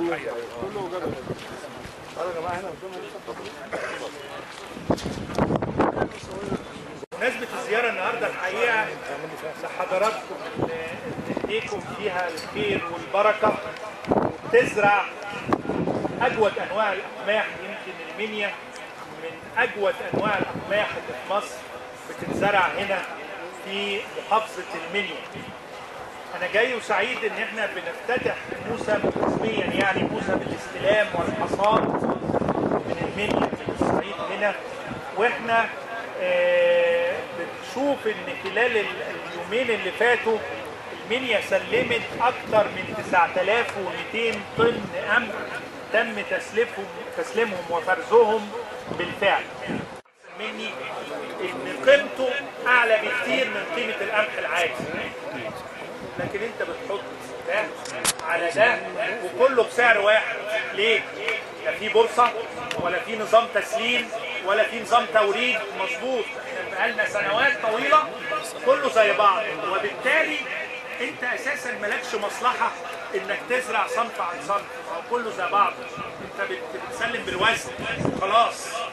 بمناسبة الزيارة النهاردة الحقيقة لحضراتكم تديكم فيها الخير والبركة وتزرع أجود أنواع الأقماح يمكن المنيا من أجود أنواع الأقماح اللي في مصر بتتزرع هنا في محافظة المنيا أنا جاي وسعيد إن إحنا بنفتتح موسم رسميا يعني موسم الاستلام والحصاد من المنيا من الصعيد هنا وإحنا آه، بنشوف إن خلال ال- اليومين اللي فاتوا المنيا سلمت أكثر من 9200 طن قمح تم تسليفهم تسليمهم وفرزهم بالفعل مني ان قيمته اعلى بكتير من قيمه القمح العادي لكن انت بتحط ده على ده وكله بسعر واحد ليه لا في بورصه ولا في نظام تسليم ولا في نظام توريد مظبوط احنا بقالنا سنوات طويله كله زي بعض وبالتالي انت اساسا مالكش مصلحه انك تزرع صنف عن صنف ما هو كله زي بعض انت بت- بتسلم بالوزن خلاص